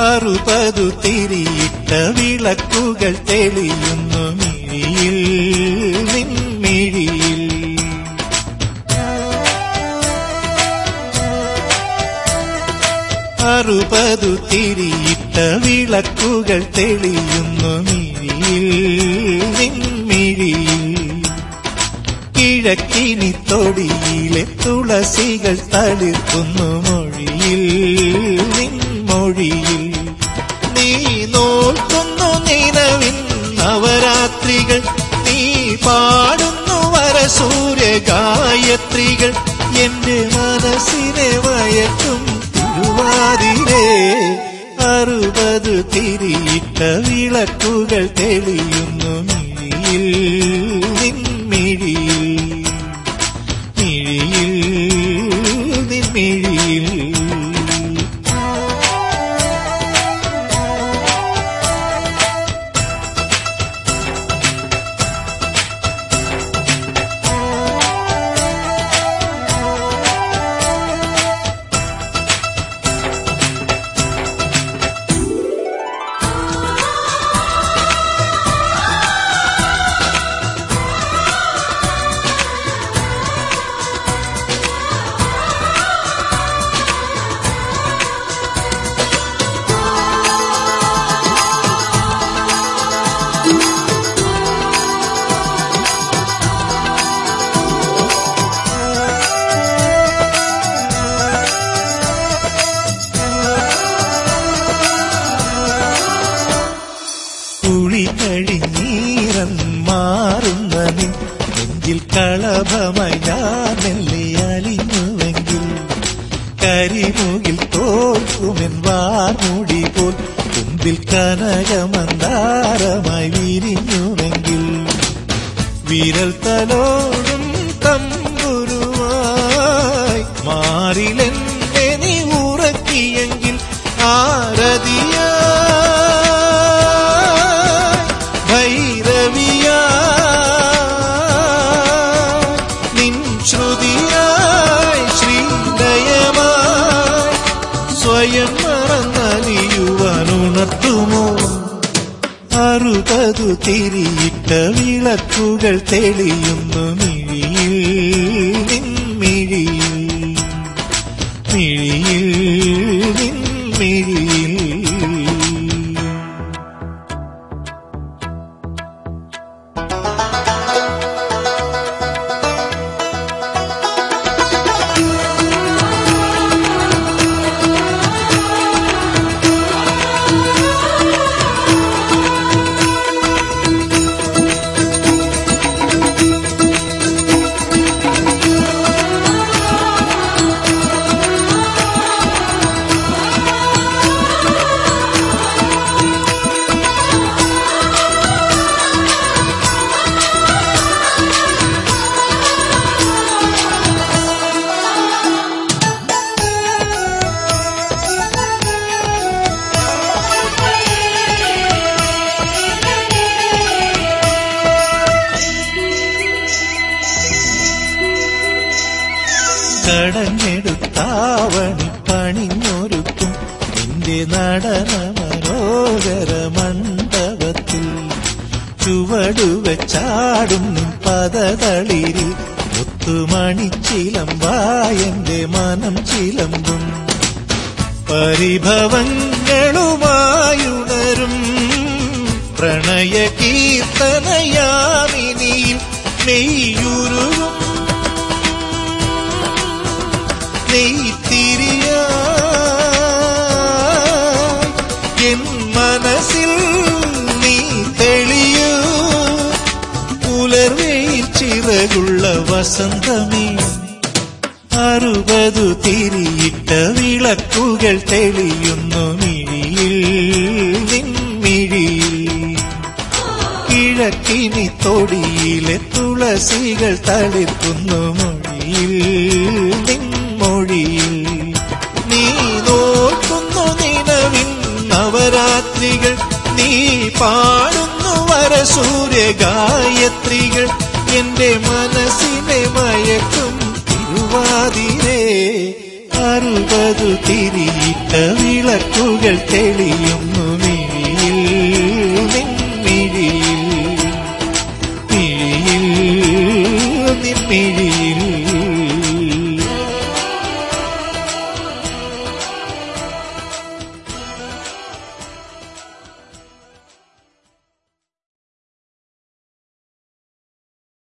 അറുപതു തിരിയിട്ട വിളക്കുകൾ തെളിയുന്നു മിഴിയിൽ നിൻമിഴിയിൽ അറുപതു തിരിയിട്ട വിളക്കുകൾ തെളിയുന്നു മിഴിയിൽ നിൻമിഴിയിൽ കിഴക്കിനി തൊടിയിലെ തുളസികൾ തളിർക്കുന്നു മൊഴിയിൽ നിൻമൊഴിയിൽ നീ നോക്കുന്നു നിലവിൻ നവരാത്രികൾ നീ പാടുന്നു വരസൂര്യ ഗായത്രികൾ എന്റെ മനസ്സിനെ വയറ്റും തിരുവാതിരേ അറുപത് തിരിയിട്ട വിളക്കുകൾ തെളിയുന്നു മിഴിയിൽ നിൻമിഴിയിൽ മിഴിയിൽ നിൻമിഴിയിൽ കുഴി കഴിഞ്ഞീറൻ മാറുന്ന നിൻ നെഞ്ചിൽ കളഭമായി ഞാൻ മെല്ലെ അലിഞ്ഞുവെങ്കിൽ കരിമുകിൽ തോൽക്കുമെൻ വാർമുടി പോൽ മുമ്പിൽ കനകമന്ദാരമായി വിരിഞ്ഞുവെങ്കിൽ വിരൽ തലോടും തമ്പുരുവായി മാറിലെന്നെ നീ ഉറക്കിയെങ്കിൽ ആരതിയാ ഭൈരവിയാ നിൻ ശ്രുതിയായി ശ്രീലയമായി സ്വയം മറന്നലിയുവാനുണർത്തുമോ അറുപതു തിരിയിട്ട വിളക്കുകൾ തെളിയുന്നു മിഴിയിൽ നിൻമിഴിയിൽ മിഴിയിൽ നിൻമിഴിയിൽ കടഞ്ഞെടുത്താവണി പണിഞ്ഞൊരുക്കും നിന്റെ നടന മനോഹര മണ്ഡപത്തിൽ ചുവടുവച്ചാടും നിൻ പദതളിരിൽ മുത്തുമണിച്ചിലമ്പായന്റെ മനം ചിലമ്പും പരിഭവങ്ങളുമായുണരും പ്രണയ കീർത്തനയാമിനിയിൽ നെയ്യുരുവും നെയ്ത്തിരിയായി എൻ മനസ്സിൽ നീ തെളിയൂ പുലർവെയിൽ ചിറകുള്ള വസന്തമേ അറുപതു തിരിയിട്ട വിളക്കുകൾ തെളിയുന്നു മിഴിയിൽ നിൻമിഴിയിൽ കിഴക്കിനി തൊടിയിലെ തുളസികൾ തളിർക്കുന്നു മൊഴിയിൽ നിൻമൊഴിയിൽ നീ നോക്കുന്നു നിലവിൻ നവരാത്രികൾ നീ പാടുന്നു വരസൂര്യ ഗായത്രികൾ എന്റെ മനസ്സിനെ മയക്കും തിരുവാതിരേ അറുപതു തിരിയിട്ട വിളക്കുകൾ തെളിയുന്നു മിഴിയിൽ നിൻമിഴിയിൽ മിഴിയിൽ നിൻമിഴിയിൽ